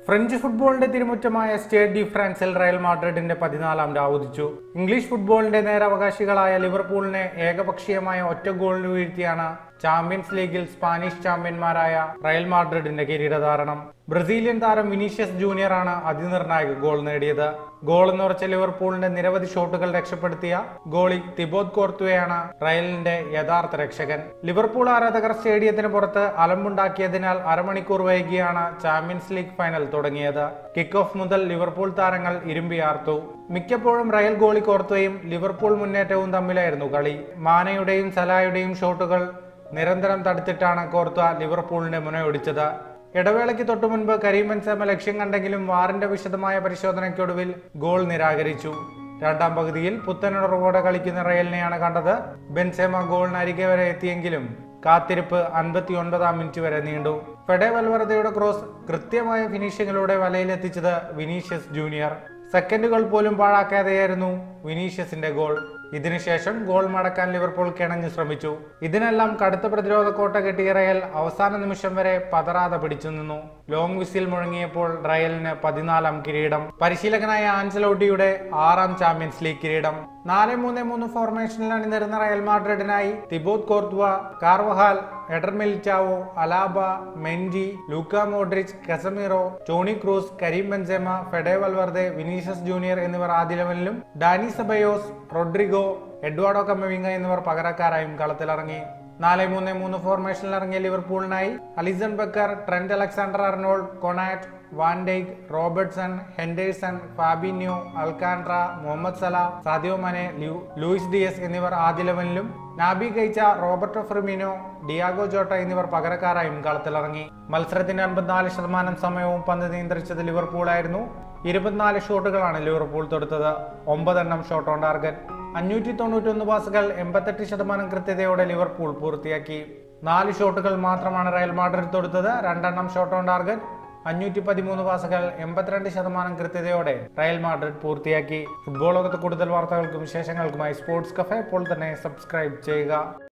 French ഫുട്ബോളിന്റെ തിരുമുറ്റമായ Stade de ഫ്രാൻസിൽ റയൽ മാഡ്രിഡിന്റെ പതിനാലാം രാവുദിച്ചു ഇംഗ്ലീഷ് ഫുട്ബോളിന്റെ നേരവകാശികളായ ലിവർപൂളിനെ ഏകപക്ഷീയമായ ഒറ്റ ഗോളിന് വീഴ്ത്തിയാണ് ചാമ്പ്യൻസ് ലീഗിൽ സ്പാനിഷ് ചാമ്പ്യന്മാരായ റയൽ മാഡ്രിഡിന്റെ കിരീടധാരണം ബ്രസീലിയൻ താരം വിനീഷ്യസ് ജൂനിയർ ആണ് അതിനിർണായക ഗോൾ നേടിയത് ഗോൾ എന്ന് ഉറച്ച ലിവർപൂളിന്റെ നിരവധി ഷോട്ടുകൾ രക്ഷപ്പെടുത്തിയ ഗോളി തിബോത് കോർത്തുവയാണ് റയലിന്റെ യഥാർത്ഥ രക്ഷകൻ ലിവർപൂൾ ആരാധകർ സ്റ്റേഡിയത്തിന് പുറത്ത് അലമ്പുണ്ടാക്കിയതിനാൽ അരമണിക്കൂർ വൈകിയാണ് ചാമ്പ്യൻസ് ലീഗ് ഫൈനൽ തുടങ്ങിയത് കിക്ക് ഓഫ് മുതൽ ലിവർപൂൾ താരങ്ങൾ ഇരുമ്പിയാർത്തു മിക്കപ്പോഴും റയൽ ഗോളി കോർത്തുവയും ലിവർപൂൾ മുന്നേറ്റവും തമ്മിലായിരുന്നു കളി മാനയുടെയും സലായുടെയും ഷോട്ടുകൾ നിരന്തരം തടുത്തിട്ടാണ് കോർത്ത ലിവർപൂളിന്റെ മുനയൊടിച്ചത് ഇടവേളയ്ക്ക് തൊട്ടു മുൻപ് കരീം ബെൻസേമ ലക്ഷ്യം കണ്ടെങ്കിലും വാറിന്റെ വിശദമായ പരിശോധനയ്ക്കൊടുവിൽ ഗോൾ നിരാകരിച്ചു രണ്ടാം പകുതിയിൽ പുത്തനുണർവോടെ കളിക്കുന്ന റയലിനെയാണ് കണ്ടത് ബെൻസേമ ഗോളിനരികെ വരെ എത്തിയെങ്കിലും കാത്തിരിപ്പ് അൻപത്തി ഒൻപതാം മിനിറ്റ് വരെ നീണ്ടു ഫെഡെ വൽവറതയുടെ ക്രോസ് കൃത്യമായ ഫിനിഷിങ്ങിലൂടെ വലയിലെത്തിച്ചത് വിനീഷ്യസ് ജൂനിയർ സെക്കൻഡുകൾ പോലും പാഴാക്കാതെയായിരുന്നു വിനീഷ്യസിന്റെ ഗോൾ ഇതിനുശേഷം ഗോൾ മടക്കാൻ ലിവർപൂൾ കിണഞ്ഞു ശ്രമിച്ചു ഇതിനെല്ലാം കടുത്ത പ്രതിരോധ കോട്ട കെട്ടിയ റയൽ അവസാന നിമിഷം വരെ പതറാതെ പിടിച്ചു നിന്നു ലോങ് വിസിൽ മുഴങ്ങിയപ്പോൾ റയലിന് പതിനാലാം കിരീടം പരിശീലകനായ ആൻസലോട്ടിയുടെ ആറാം ചാമ്പ്യൻസ് ലീഗ് കിരീടം നാല് മൂന്ന് മൂന്ന് ഫോർമേഷനിൽ അണിനിരുന്ന റയൽ മാഡ്രിഡിനായി Thibaut Courtois Carvajal Eder Militao Alaba Mendy Luka Modric Casemiro Toni Kroos Karim Benzema Fede Valverde Vinicius junior എന്നിവർ ആദ്യ ലെവലിലും Dani Ceballos Rodrygo Eduardo Camavinga എന്നിവർ പകരക്കാരായും കളത്തിലിറങ്ങി നാല് മൂന്ന് മൂന്ന് ഫോർമേഷനിൽ ഇറങ്ങിയ ലിവർപൂളിനായി Alisson Becker Trent Alexander Arnold Konate van Dijk Robertson Henderson Fabinho Alcantara Mohamed Salah Sadio Mane ലൂ- ലൂയിസ് ഡിയസ് എന്നിവർ ആദ്യ ലെവലിലും Naby Keita Roberto Firmino Diogo Jota എന്നിവർ പകരക്കാരായും കളത്തിലിറങ്ങി മത്സരത്തിന്റെ അൻപത്തിനാല് ശതമാനം സമയവും പന്ത് നിയന്ത്രിച്ചത് ലിവർപൂളായിരുന്നു ഇരുപത്തിനാല് ഷോട്ടുകളാണ് ലിവർപൂൾ തൊടുത്തത് ഒമ്പതെണ്ണം ഷോട്ട് ഓൺ ടാർഗറ്റ് അഞ്ഞൂറ്റി തൊണ്ണൂറ്റൊന്ന് പാസുകൾ എൺപത്തെട്ട് ശതമാനം കൃത്യതയോടെ ലിവർപൂൾ പൂർത്തിയാക്കി നാല് ഷോട്ടുകൾ മാത്രമാണ് റയൽ മാഡ്രിഡ് തൊടുത്തത് രണ്ടെണ്ണം ഷോട്ട് ഓൺ ടാർഗറ്റ് അഞ്ഞൂറ്റി പതിമൂന്ന് പാസുകൾ എൺപത്തിരണ്ട് ശതമാനം കൃത്യതയോടെ റയൽ മാഡ്രിഡ് പൂർത്തിയാക്കി ഫുട്ബോൾ ലോകത്ത് കൂടുതൽ വാർത്തകൾക്കും വിശേഷങ്ങൾക്കുമായി സ്പോർട്സ് കഫേ ഇപ്പോൾ തന്നെ സബ്സ്ക്രൈബ് ചെയ്യുക